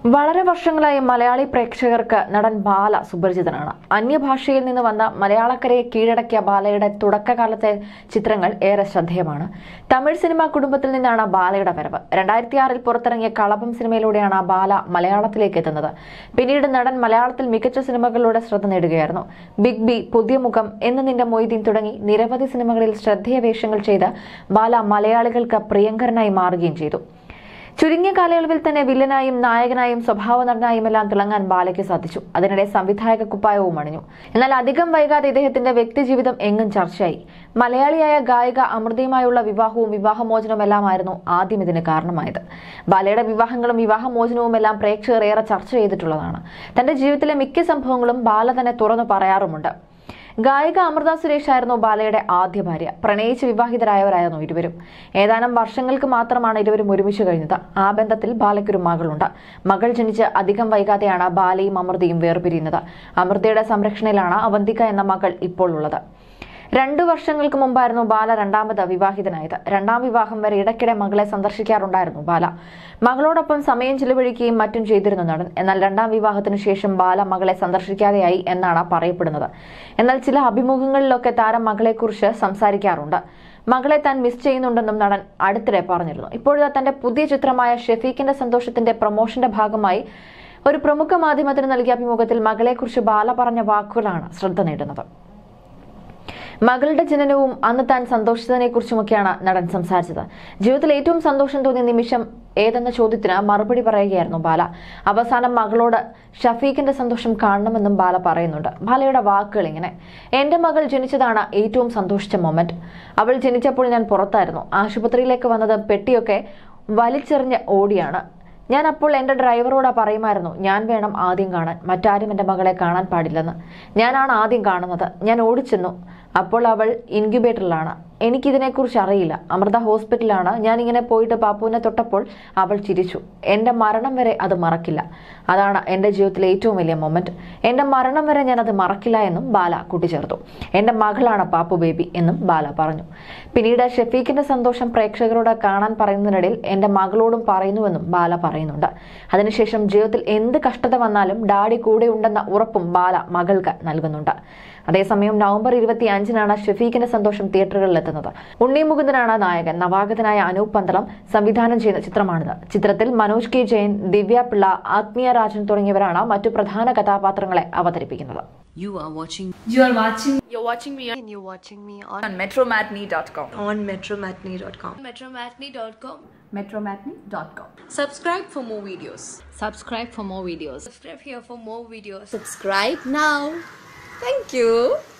വളരെ വർഷങ്ങളായി മലയാളി പ്രേക്ഷകർക്ക് നടൻ ബാല സുപരിചിതനാണ് അന്യഭാഷയിൽ നിന്ന് വന്ന മലയാളക്കരയെ കീഴടക്കിയ ബാലയുടെ തുടക്കകാലത്തെ ചിത്രങ്ങൾ ഏറെ ശ്രദ്ധേയമാണ് തമിഴ് സിനിമാ കുടുംബത്തിൽ നിന്നാണ് ബാലയുടെ വരവ് രണ്ടായിരത്തി ആറിൽ പുറത്തിറങ്ങിയ കളഭം സിനിമയിലൂടെയാണ് ബാല മലയാളത്തിലേക്ക് എത്തുന്നത് പിന്നീട് നടൻ മലയാളത്തിൽ മികച്ച സിനിമകളിലൂടെ ശ്രദ്ധ നേടുകയായിരുന്നു ബിഗ് ബി പുതിയ മുഖം എന്ന് നിന്റെ മൊയ്തീൻ തുടങ്ങി നിരവധി സിനിമകളിൽ ശ്രദ്ധേയ വേഷങ്ങൾ ചെയ്ത് ബാല മലയാളികൾക്ക് പ്രിയങ്കരനായി മാറുകയും ചെയ്തു ചുരുങ്ങിയ കാലയളവിൽ തന്നെ വില്ലനായും നായകനായും സ്വഭാവ നടനായും എല്ലാം തിളങ്ങാൻ ബാലയ്ക്ക് സാധിച്ചു അതിനിടെ സംവിധായക കുപ്പായവും അണിഞ്ഞു എന്നാൽ അധികം വൈകാതെ ഇദ്ദേഹത്തിന്റെ വ്യക്തിജീവിതം എങ്ങും ചർച്ചയായി മലയാളിയായ ഗായിക അമൃതയുമായുള്ള വിവാഹവും വിവാഹമോചനവും എല്ലാമായിരുന്നു ആദ്യം ഇതിന് കാരണമായത് ബാലയുടെ വിവാഹങ്ങളും വിവാഹമോചനവും എല്ലാം പ്രേക്ഷകർ ഏറെ ചർച്ച ചെയ്തിട്ടുള്ളതാണ് തന്റെ ജീവിതത്തിലെ മിക്ക സംഭവങ്ങളും ബാല തന്നെ തുറന്നു പറയാറുമുണ്ട് ഗായിക അമൃത സുരേഷ് ആയിരുന്നു ബാലയുടെ ആദ്യ ഭാര്യ പ്രണയിച്ച് വിവാഹിതരായവരായിരുന്നു ഇരുവരും ഏതാനും വർഷങ്ങൾക്ക് മാത്രമാണ് ഇരുവരും ഒരുമിച്ച് കഴിഞ്ഞത് ആ ബന്ധത്തിൽ ബാലയ്ക്കൊരു മകളുണ്ട് മകൾ ജനിച്ച് അധികം വൈകാതെയാണ് ബാലയും അമൃതയും വേർപിരിയുന്നത് അമൃതയുടെ സംരക്ഷണയിലാണ് അവന്തിക എന്ന മകൾ ഇപ്പോൾ ഉള്ളത് രണ്ടു വർഷങ്ങൾക്ക് മുമ്പായിരുന്നു ബാല രണ്ടാമത് വിവാഹിതനായത് രണ്ടാം വിവാഹം വരെ ഇടയ്ക്കിടെ മകളെ സന്ദർശിക്കാറുണ്ടായിരുന്നു ബാല മകളോടൊപ്പം സമയം ചിലവഴിക്കുകയും മറ്റും ചെയ്തിരുന്നു നടൻ എന്നാൽ രണ്ടാം വിവാഹത്തിനു ശേഷം ബാല മകളെ സന്ദർശിക്കാതെയായി എന്നാണ് പറയപ്പെടുന്നത് എന്നാൽ ചില അഭിമുഖങ്ങളിലൊക്കെ താരം മകളെക്കുറിച്ച് സംസാരിക്കാറുണ്ട് മകളെ താൻ മിസ് ചെയ്യുന്നുണ്ടെന്നും നടൻ അടുത്തിടെ പറഞ്ഞിരുന്നു ഇപ്പോഴത്തെ തന്റെ പുതിയ ചിത്രമായ ഷെഫീഖിന്റെ സന്തോഷത്തിന്റെ പ്രൊമോഷന്റെ ഭാഗമായി ഒരു പ്രമുഖ മാധ്യമത്തിന് നൽകിയ അഭിമുഖത്തിൽ മകളെക്കുറിച്ച് ബാല പറഞ്ഞ വാക്കുകളാണ് ശ്രദ്ധ നേടുന്നത് മകളുടെ ജനനവും അന്ന് താൻ സന്തോഷിച്ചതിനെ കുറിച്ചുമൊക്കെയാണ് നടൻ സംസാരിച്ചത് ജീവിതത്തിൽ ഏറ്റവും സന്തോഷം തോന്നിയ നിമിഷം ഏതെന്ന ചോദ്യത്തിന് മറുപടി പറയുകയായിരുന്നു ബാല അവസാനം മകളോട് ഷഫീഖിന്റെ സന്തോഷം കാണണമെന്നും ബാല പറയുന്നുണ്ട് ബാലയുടെ വാക്കുകൾ ഇങ്ങനെ എന്റെ മകൾ ജനിച്ചതാണ് ഏറ്റവും സന്തോഷിച്ച മൊമെന്റ് അവൾ ജനിച്ചപ്പോൾ ഞാൻ പുറത്തായിരുന്നു ആശുപത്രിയിലേക്ക് വന്നത് പെട്ടിയൊക്കെ വലിച്ചെറിഞ്ഞ് ഓടിയാണ് ഞാൻ അപ്പോൾ എൻ്റെ ഡ്രൈവറോട് പറയുമായിരുന്നു ഞാൻ വേണം ആദ്യം കാണാൻ മറ്റാരും എൻ്റെ മകളെ കാണാൻ പാടില്ലെന്ന് ഞാനാണ് ആദ്യം കാണുന്നത് ഞാൻ ഓടിച്ചെന്നു അപ്പോൾ അവൾ ഇൻക്യുബേറ്ററിലാണ് എനിക്കിതിനെക്കുറിച്ച് അറിയില്ല അമൃത ഹോസ്പിറ്റലാണ് ഞാൻ ഇങ്ങനെ പോയിട്ട് പാപ്പുവിനെ തൊട്ടപ്പോൾ അവൾ ചിരിച്ചു എൻ്റെ മരണം വരെ അത് മറക്കില്ല അതാണ് എൻ്റെ ജീവിതത്തിലെ ഏറ്റവും വലിയ മൊമെന്റ് എൻ്റെ മരണം വരെ ഞാൻ അത് മറക്കില്ല എന്നും ബാല കൂട്ടിച്ചേർത്തു എൻ്റെ മകളാണ് പാപ്പു ബേബി എന്നും ബാല പറഞ്ഞു പിന്നീട് ഷെഫീഖിന്റെ സന്തോഷം പ്രേക്ഷകരോട് കാണാൻ പറയുന്നതിനിടയിൽ എൻ്റെ മകളോടും പറയുന്നുവെന്നും ബാല പറയുന്നുണ്ട് അതിനുശേഷം ജീവിതത്തിൽ എന്ത് കഷ്ടത വന്നാലും ഡാഡി കൂടെ ഉണ്ടെന്ന ഉറപ്പും ബാല മകൾക്ക് നൽകുന്നുണ്ട് അതേസമയം നവംബർ ഇരുപത്തി അഞ്ചിനാണ് ഷെഫീഖിന്റെ സന്തോഷം തിയേറ്ററുകളിൽ എത്തുന്നത് ഉണ്ണി മുകുന്ദനാണ് നായകൻ നവാഗതനായ അനൂപ് പന്തളം സംവിധാനം ചെയ്യുന്ന ചിത്രമാണിത് ചിത്രത്തിൽ മനോജ് കെ ജയൻ ദിവ്യ പിള്ള ആത്മീയ രാജൻ തുടങ്ങിയവരാണ് മറ്റു പ്രധാന കഥാപാത്രങ്ങളെ അവതരിപ്പിക്കുന്നത് You are watching You are watching You're watching me on, and you're watching me on, on metromatney.com. on metromatney.com. metromatney.com. Metromatney.com. Subscribe for more videos. subscribe for more videos. Subscribe here for more videos. Subscribe now. Thank you.